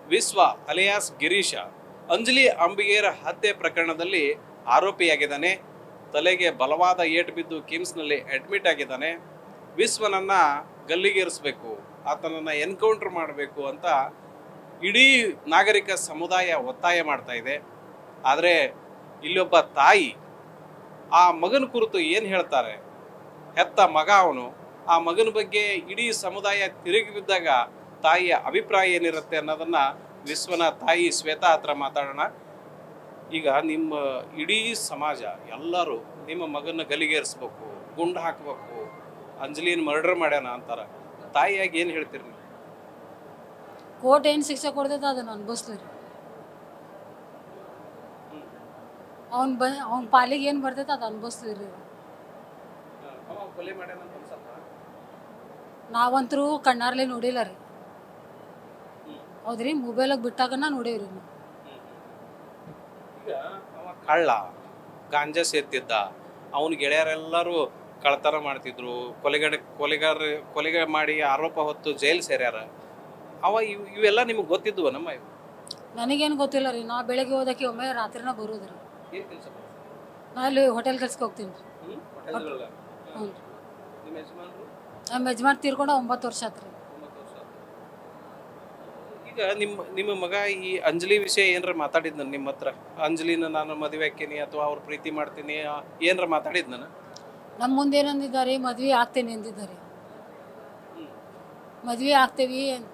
ವಿಶ್ವ ಅಲಿಯಾಸ್ ಗಿರೀಶ ಅಂಜಲಿ ಅಂಬಿಗೇರ ಹತ್ಯೆ ಪ್ರಕರಣದಲ್ಲಿ ಆರೋಪಿಯಾಗಿದ್ದಾನೆ ತಲೆಗೆ ಬಲವಾದ ಏಟು ಬಿದ್ದು ಕಿಮ್ಸ್ನಲ್ಲಿ ಅಡ್ಮಿಟ್ ಆಗಿದ್ದಾನೆ ವಿಶ್ವನನ್ನ ಗಲ್ಲಿಗೇರಿಸಬೇಕು ಆತನನ್ನ ಎನ್ಕೌಂಟರ್ ಮಾಡಬೇಕು ಅಂತ ಇಡೀ ನಾಗರಿಕ ಸಮುದಾಯ ಒತ್ತಾಯ ಮಾಡ್ತಾ ಇದೆ ಆದರೆ ಇಲ್ಲೊಬ್ಬ ತಾಯಿ ಆ ಮಗನ ಕುರಿತು ಏನು ಹೇಳ್ತಾರೆ ಹೆತ್ತ ಮಗ ಅವನು ಆ ಮಗನ ಬಗ್ಗೆ ಇಡೀ ಸಮುದಾಯ ತಿರುಗಿ ಬಿದ್ದಾಗ ತಾಯಿಯ ಅಭಿಪ್ರಾಯ ಏನಿರುತ್ತೆ ಅನ್ನೋದನ್ನ ವಿಶ್ವನ ತಾಯಿ ಶ್ವೇತಾ ಹತ್ರ ಮಾತಾಡೋಣ ಈಗ ನಿಮ್ಮ ಇಡೀ ಸಮಾಜ ಎಲ್ಲರೂ ನಿಮ್ಮ ಮಗನ ಗಲಿಗೇರಿಸ್ಬೇಕು ಗುಂಡು ಹಾಕಬೇಕು ಅಂಜಲಿನ ಮರ್ಡರ್ ಮಾಡ್ಯಾನ ಅಂತಾರ ತಾಯಿಯಾಗಿ ಏನು ಹೇಳ್ತೀರಿ ನೀವು ಕೋರ್ಟ್ ಏನು ಶಿಕ್ಷೆ ಕೊಡ್ತೈತೆ ಅದನ್ನು ಅನ್ಭವಿಸ್ಲಿ ರೀ ಅವ್ನ ಬ ಅವ್ನ ಪಾಲಿಗೆ ಏನು ಬರ್ತೈತೆ ಅದು ಅನ್ಭವಿಸ್ಲಿ ರೀ ಅವ ಕೊಲೆ ಮಾಡ್ಯಾನ ಅಂತ ಅನ್ಸತ್ತಾ? ನಾವಂತರೂ ಕಣ್ಣಾರ್ಲೆ ನೋಡಿಲ್ಲ ರೀ ಹೌದ್ರಿ ಮೊಬೈಲಾಗ ಬಿಟ್ಟಾಗನ ನೋಡೇವ್ರಿ ನಾವು ಈಗ ಅವ ಕಳ್ಳ ಗಾಂಜಾ ಸೇರ್ತಿದ್ದ ಅವನ ಗೆಳೆಯರೆಲ್ಲರೂ ಕಳ್ತನ ಮಾಡ್ತಿದ್ರು ಕೊಲೆಗಡ ಕೊಲೆಗಾರ ಕೊಲೆಗ ಮಾಡಿ ಆರೋಪ ಹೊತ್ತು ಜೈಲ್ ಸೇರ್ಯಾರ ಅವ ಇವ್ ಇವೆಲ್ಲ ನಿಮ್ಗೆ ಗೊತ್ತಿದ್ವು ನಮ್ಮ ಇವು ನನಗೇನು ಗೊತ್ತಿಲ್ಲ ರೀ ನಾ ಬೆಳಗ್ಗೆ ಹೋದಕ್ಕೆ ಒಮ್ಮೆ ರಾತ್ರಿನ ಬರೋದು ರೀ ಏನು ಕೆಲಸ ನಾ ಅಲ್ಲಿ ಹೋಟೆಲ್ ಕೆಲ್ಸಕ್ಕೆ ಹೋಗ್ತೀನಿ ರೀ ಹ್ಞೂ ರೀ ನಿಮ್ಮ ಯಜಮಾನ್ರು ನಮ್ಮ ಯಜಮಾನ್ ತೀರ್ಕೊಂಡು ಒಂಬತ್ತು ವರ್ಷ ಆತ್ರಿ ಒಂಬತ್ತು ವರ್ಷ ಆತು. ಈಗ ನಿಮ್ಮ ನಿಮ್ಮ ಮಗ ಈ ಅಂಜಲಿ ವಿಷಯ ಏನ್ರ ಮಾತಾಡಿದ್ನ ನಿಮ್ಮ ಹತ್ರ ಅಂಜಲಿನ ನಾನು ಮದುವೆ ಹಾಕೀನಿ ಅಥವಾ ಅವ್ರ ಪ್ರೀತಿ ಮಾಡ್ತೀನಿ ಆ- ಏನ್ರ ಮಾತಾಡಿದ್ ನಾನು ನಮ್ಮ ಮುಂದೆ ಏನಂದಿದ್ದಾರೆ ಮದ್ವೆ ಆಗ್ತೇನೆ ಅಂದಿದ್ದಾರೆ ಮದ್ವೆ ಆಗ್ತೇವಿ ಅಂತ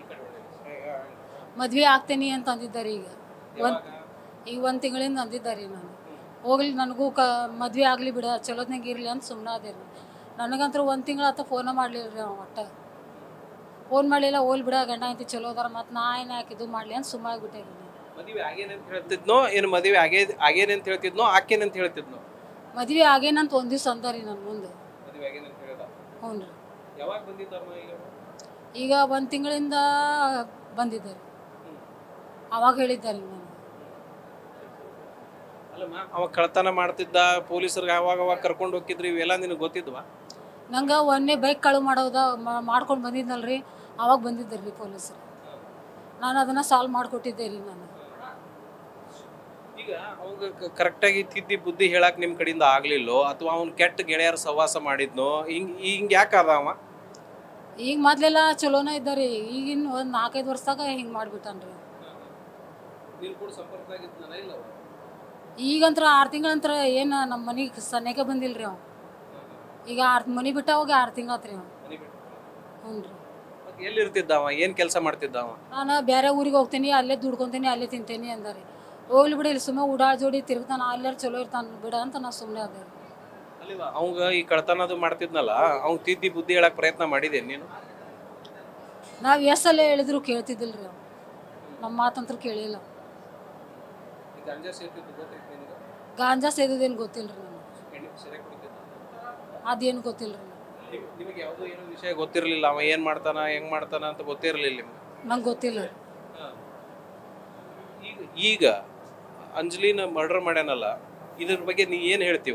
ಮದ್ವೆ ಆಗ್ತೇನೆ ಅಂತ ಅಂದಿದ್ದಾರೆ ಈಗ ಒಂದ್ ಈಗ ಒಂದು ತಿಂಗಳಿಂದ ಅಂದಿದ್ದಾರೆ ನಾನು ಹೋಗ್ಲಿ ನನಗೂ ಕ ಮದ್ವೆ ಆಗಲಿ ಬಿಡ ಚಲೋತ್ನಾಗ ಇರಲಿ ಅಂತ ಸುಮ್ಮನೆ ಅದೇ ರೀ ನನಗಂತೂ ಒಂದು ತಿಂಗಳ ಆತ ಫೋನ ಮಾಡಲಿಲ್ಲ ರೀ ಅವ ಒಟ್ಟ ಫೋನ್ ಮಾಡಲಿಲ್ಲ ಹೋಲ್ ಬಿಡ ಗಂಡ ಐತಿ ಚಲೋ ಅದಾರ ಮತ್ತು ನಾ ಏನು ಯಾಕೆ ಇದು ಮಾಡಲಿ ಅಂತ ಸುಮ್ಮನೆ ಆಗ್ಬಿಟ್ಟೆ ರೀ ನಾನು ಮದುವೆ ಆಗೇನಂತ ಹೇಳ್ತಿದ್ನೋ ಏನು ಮದುವೆ ಆಗೇ ಆಗೇನಂತ ಹೇಳ್ತಿದ್ನೋ ಆಕೇನಂತ ಹೇಳ್ತಿದ್ನೋ ಮದ್ವೆ ಆಗೇನಂತ ಒಂದು ದಿವ್ಸ ಅಂದಾರಿ ನನ್ನ ಮುಂದೆ ಮದುವೆ ಆಗೇನಂತ ಹೇಳ್ದ ಹ್ಞೂ ರೀ ಯಾವಾಗ ಬಂದಿದ್ದಮ್ಮ ಈಗ ಈಗ ಒಂದು ತಿಂಗಳಿಂದ ಬಂದಿದ್ದಾರೆ ಅವಾಗ ಹೇಳಿದ್ದಾರೆ ನಾನು ಅಲ್ಲಮ್ಮ ಅವ ಕಳ್ತನ ಮಾಡ್ತಿದ್ದ ಪೊಲೀಸರಿಗೆ ಅವಾಗ ಅವಾಗ ಕರ್ಕೊಂಡು ಹೋಗಿದ್ರಿ ಇವೆಲ್ಲ ನಿನಗೆ ಗೊತ್ತಿದ್ವಾ ನಂಗೆ ಒಂದೇ ಬೈಕ್ ಕಳು ಮಾಡೋದ ಮಾಡ್ಕೊಂಡು ಬಂದಿದ್ನಲ್ರಿ ಅವಾಗ ಬಂದಿದ್ದಾರೆ ರೀ ಪೊಲೀಸರು ನಾನು ಅದನ್ನು ಸಾಲ್ವ್ ಮಾಡಿಕೊಟ್ಟಿದ್ದೆ ರೀ ನಾನು ಈಗ ಅವಾಗ ಕರೆಕ್ಟಾಗಿ ತಿದ್ದಿ ಬುದ್ಧಿ ಹೇಳಕ್ ನಿಮ್ ಕಡೆಯಿಂದ ಆಗ್ಲಿಲ್ಲೋ ಅಥವಾ ಅವ್ನ್ ಕೆಟ್ಟ ಗೆಳೆಯರ ಸಹವಾಸ ಮಾಡಿದ್ನೋ ಹಿಂಗ್ ಹಿಂಗ್ ಯಾಕೆ ಅದ ಅವ ಈಗ ಮೊದಲೆಲ್ಲ ಚಲೋನೇ ಇದ್ದಾರೆ ಈಗಿನ ಒಂದು ನಾಲ್ಕೈದು ವರ್ಷದಾಗ ಹಿಂಗೆ ಮಾಡಿಬಿಟ್ಟಾನ್ರಿ ನೀನ್ ಕೂಡ ಸಂಪರ್ಕದಾಗಿದ್ನಲ್ಲ ಇಲ್ಲ ಅವ? ಈಗಂತ್ರ ಆರು ತಿಂಗಳಂತ್ರ ಏನು ನಮ್ಮ ಮನೆಗೆ ಸನ್ನೆಗೆ ಬಂದಿಲ್ಲ ರೀ ಅವ ಈಗ ಆರು ಮನೆ ಬಿಟ್ಟ ಹೋಗಿ ಆರು ತಿಂಗಳಾತ್ರಿ ಅವ ಮನೆ ಬಿಟ್ಟು. ಹ್ಞೂ ರೀ ಮತ್ತೆ ಎಲ್ಲಿ ಇರ್ತಿದ್ದ ಅವ ಏನ್ ಕೆಲಸ ಮಾಡ್ತಿದ್ದ ಅವ ನಾನು ಬೇರೆ ಊರಿಗೆ ಹೋಗ್ತೀನಿ ಅಲ್ಲೇ ದುಡ್ಕೊಂತೀನಿ ಅಲ್ಲೇ ತಿಂತೀನಿ ಅಂದಾರೆ ಹೋಗ್ಲಿ ಬಿಡಿ ಇಲ್ಲಿ ಸುಮ್ಮನೆ ಉಡಾಳ್ ಜೋಡಿ ತಿರುಗ್ತಾನ ಅಲ್ಲಾರು ಚಲೋ ಇರ್ತಾನೆ ಬಿಡ ಅಂತ ನಾ ಸುಮ್ಮನೆ ಅದೇ ರೀ ಅಲ್ಲಿವ ಅವಂಗ ಈ ಕಳ್ತನದು ಮಾಡ್ತಿದ್ನಲ್ಲ ಅವ್ನ್ ತಿದ್ದಿ ಬುದ್ಧಿ ಹೇಳಕ್ ಪ್ರಯತ್ನ ಮಾಡಿದೆ ನೀನು ನಾವು ಎಷ್ಟಲ್ಲೇ ಹೇಳಿದ್ರು ಕೇಳ್ತಿದ್ದಿಲ್ಲ ರೀ ನಮ್ಮ ಮಾತಂತ್ರ ಕೇಳಿಲ್ಲ ಈ ಗಾಂಜಾ ಸೇರ್ತಿದ್ದು ಗೊತ್ತೈತಿ ನಿನಗೆ ಗಾಂಜಾ ಸೇದಿದ್ದೇನು ಗೊತ್ತಿಲ್ಲ ರೀ ನನಗೆ ಎಣ್ಣೆ ಸರಿಯಾಗಿ ಕುಡಿತಿದ್ದ ಅದೇನು ಗೊತ್ತಿಲ್ಲ ರೀ ನಿಮ್- ನಿಮಗೆ ಯಾವುದೋ ಏನೋ ವಿಷಯ ಗೊತ್ತಿರಲಿಲ್ಲ ಅವ ಏನ್ ಮಾಡ್ತಾನ ಹೆಂಗ್ ಮಾಡ್ತಾನ ಅಂತ ಗೊತ್ತಿರಲಿಲ್ಲ ನಿಮ್ಗೆ ನಂಗೆ ಗೊತ್ತಿಲ್ಲ ರೀ ಈಗ ಈಗ ಅಂಜಲಿನ ಮರ್ಡರ್ ಮಾಡ್ಯಾನಲ್ಲ ಇದ್ರ ಬಗ್ಗೆ ನೀ ಏನ್ ಹೇಳ್ತೀವ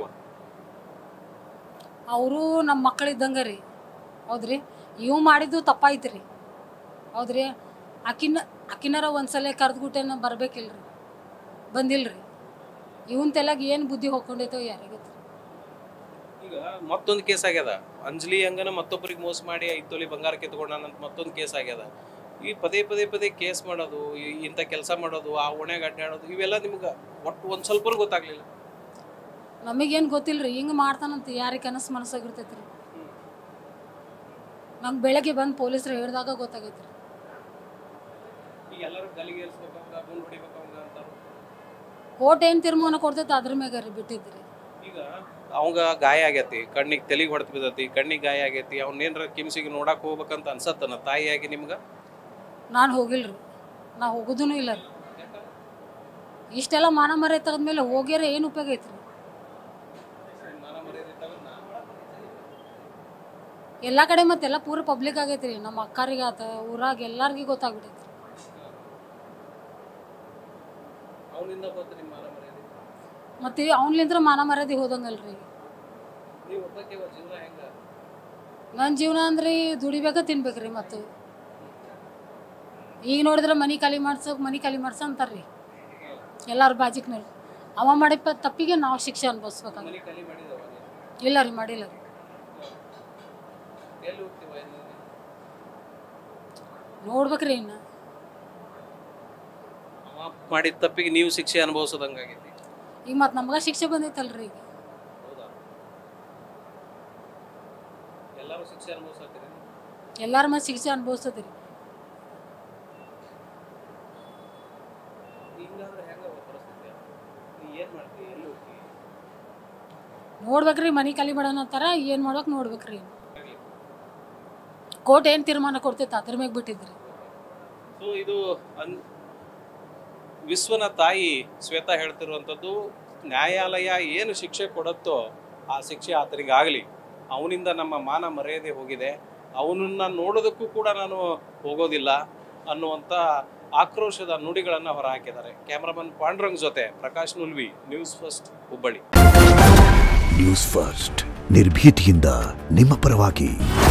ಅವರು ನಮ್ಮ ಮಕ್ಕಳಿದ್ದಂಗೆ ರೀ ಹೌದ್ರಿ ಇವು ಮಾಡಿದ್ದು ತಪ್ಪಾಯ್ತು ರೀ ಹೌದ್ರಿ ಆಕಿನ ಆಕಿನಾರ ಒಂದ್ಸಲ ಕರೆದ್ಬಿಟ್ಟೇನ ಬರ್ಬೇಕಿಲ್ಲ ರೀ ಬಂದಿಲ್ಲ ರೀ ಇವನ್ ತಲೆಗೆ ಏನು ಬುದ್ಧಿ ಹೋಗ್ಕೊಂಡೈತೋ ಯಾರಿಗೆ ಗೊತ್ತು ಈಗ ಮತ್ತೊಂದು ಕೇಸ್ ಆಗ್ಯದ ಅಂಜಲಿ ಹಂಗನ ಮತ್ತೊಬ್ಬರಿಗೆ ಮೋಸ ಮಾಡಿ ಐದು ತೊಲಿ ಬಂಗಾರ ಕಿತ್ಕೊಂಡಾನಂತ ಮತ್ತೊಂದು ಕೇಸ್ ಆಗ್ಯದ ಈ ಪದೇ ಪದೇ ಪದೇ ಕೇಸ್ ಮಾಡೋದು ಈ- ಇಂಥ ಕೆಲಸ ಮಾಡೋದು ಆ ಓಣ್ಯಾಗ ಅಡ್ಡಾಡೋದು ಇವೆಲ್ಲ ನಿಮ್ಗೆ ಒಟ್ಟು ಒಂದು ಸ್ವಲ್ಪ ಗೊತ್ತಾಗ್ಲಿಲ್ಲ ನಮಗೇನು ಗೊತ್ತಿಲ್ಲ ರೀ ಹಿಂಗೆ ಮಾಡ್ತಾನಂತ ಯಾರಿಗೆ ಕನಸು ಮನಸ್ಸಾಗಿರ್ತೈತೆ ರೀ ನಂಗೆ ಬೆಳಗ್ಗೆ ಬಂದು ಪೊಲೀಸರು ಹೇಳಿದಾಗ ಗೊತ್ತಾಗೈತೆ ರೀ ಈಗ ಎಲ್ಲರೂ ಗಲಿಗೆ ಏರ್ಸ್ಬೇಕಂಗ ಗುಂಡು ಹೊಡಿಬೇಕಂಗ ಅಂತಾರೆ ಕೋರ್ಟ್ ಏನು ತೀರ್ಮಾನ ಕೊಡ್ತೈತೆ ಅದ್ರ ಮ್ಯಾಗ ರೀ ಬಿಟ್ಟಿದ್ರಿ ಈಗ ಅವಂಗ ಗಾಯ ಆಗೈತಿ ಕಣ್ಣಿಗೆ ತಲೆಗೆ ಹೊಡೆದು ಬಿದ್ದೈತಿ ಕಣ್ಣಿಗೆ ಗಾಯ ಆಗೈತಿ ಅವ್ನೇನ್ರ ಕಿಮ್ಸಿಗೆ ನೋಡಕ್ ಹೋಗ್ಬೇಕಂತ ಅನ್ಸತ್ತನ ತಾಯಿಯಾಗಿ ನಿಮ್ಗೆ ನಾನು ಹೋಗಿಲ್ಲ ರೀ ನಾ ಹೋಗೋದೂ ಇಲ್ಲ ರೀ ಇಷ್ಟೆಲ್ಲ ಮಾನ ಮರ್ಯಾದೆ ತೆಗೆದ್ಮೇಲೆ ಹೋಗ್ಯಾರ ಏನು ಉಪಯೋಗ ಐತ್ರಿ ಎಲ್ಲ ಕಡೆ ಮತ್ತೆಲ್ಲ ಪೂರ ಪಬ್ಲಿಕ್ ಆಗೈತ್ರಿ ನಮ್ಮ ಅಕ್ಕರಿಗೆ ಆತ ಊರಾಗ ಎಲ್ಲಾರ್ಗಿ ಗೊತ್ತಾಗ್ಬಿಟ್ಟೈತ್ರಿ ಅವನಿಂದ ಬಂತು ನಿಮ್ಮ ಮಾನ ಮರ್ಯಾದೆ ಮತ್ತೆ ಅವ್ನ್ಲಿಂತ್ರ ಮಾನ ಮರ್ಯಾದೆ ಹೋದಂಗಲ್ರಿ ನೀವು ಒಬ್ಬಕ್ಕೆ ಜೀವನ ಹೆಂಗ ನನ್ನ ಜೀವನ ಅಂದ್ರೆ ದುಡಿಬೇಕ ತಿನ್ಬೇಕ್ರಿ ಮತ್ತು ಈಗ ನೋಡಿದ್ರೆ ಮನೆ ಖಾಲಿ ಮಾಡ್ಸೋಕೆ ಮನೆ ಖಾಲಿ ಮಾಡ್ಸ ಅಂತಾರ್ರಿ ಎಲ್ಲಾರು ಬಾಜಿಕ್ನಲ್ಲಿ ಅವ ಮಾಡಿದ ತಪ್ಪಿಗೆ ನಾವು ಶಿಕ್ಷೆ ಅನುಭವಿಸ್ಬೇಕಾಗ ಮನೆ ಖಾಲಿ ಮಾಡಿದವ ಇಲ್ಲ ರೀ ಮಾಡಿಲ್ಲ ರೀ ಎಲ್ಲಿ ಹೋಗ್ತೀವ ಇನ್ನು? ನೋಡ್ಬೇಕ್ರಿ ಇನ್ನು ಅವ ಮಾಡಿದ ತಪ್ಪಿಗೆ ನೀವು ಶಿಕ್ಷೆ ಅನುಭವಿಸೋದಂಗಾಗೈತಿ ಈಗ ಮತ್ತು ನಮ್ಗೆ ಶಿಕ್ಷೆ ಬಂದೈತಲ್ರಿ ಈಗ ಹೌದಾ ಎಲ್ಲರೂ ಶಿಕ್ಷೆ ಅನುಭವಿಸತ್ತೀರಿ ಎಲ್ಲಾರ ಮತ್ತೆ ಶಿಕ್ಷೆ ಅನುಭವಿಸ್ತದೆ ರೀ ಹಿಂಗಾದ್ರೆ ಹೆಂಗ ಪರಿಸ್ಥಿತಿ ನೀ ಏನು ಮಾಡ್ತೀವಿ ಎಲ್ಲಿ ಹೋಗ್ತೀವಿ ನೋಡ್ಬೇಕ್ರಿ ಮನೆ ಖಾಲಿ ಮಾಡೋಣ ಅಂತಾರ ಏನು ಮಾಡ್ಬೇಕು ನೋಡ್ಬೇಕ್ರಿ ಕೋರ್ಟ್ ಏನು ತೀರ್ಮಾನ ಕೊಡ್ತೈತೆ ಅದ್ರ ಮ್ಯಾಗ ಬಿಟ್ಟಿದ್ರಿ ಸೊ ಇದು ಅನ್ ವಿಶ್ವನ ತಾಯಿ ಶ್ವೇತಾ ಹೇಳ್ತಿರುವಂಥದ್ದು ನ್ಯಾಯಾಲಯ ಏನು ಶಿಕ್ಷೆ ಕೊಡುತ್ತೋ ಆ ಶಿಕ್ಷೆ ಆತನಿಗಾಗಲಿ ಅವನಿಂದ ನಮ್ಮ ಮಾನ ಮರ್ಯಾದೆ ಹೋಗಿದೆ ಅವನನ್ನ ನೋಡೋದಕ್ಕೂ ಕೂಡ ನಾನು ಹೋಗೋದಿಲ್ಲ ಅನ್ನುವಂಥ ಆಕ್ರೋಶದ ನುಡಿಗಳನ್ನು ಹೊರಹಾಕಿದ್ದಾರೆ ಕ್ಯಾಮ್ರಾಮನ್ ಪಾಂಡ್ರಂಗ್ ಜೊತೆ Prakash Nulvi news first Hubballi news first ನಿರ್ಭೀತಿಯಿಂದ ನಿಮ್ಮ ಪರವಾಗಿ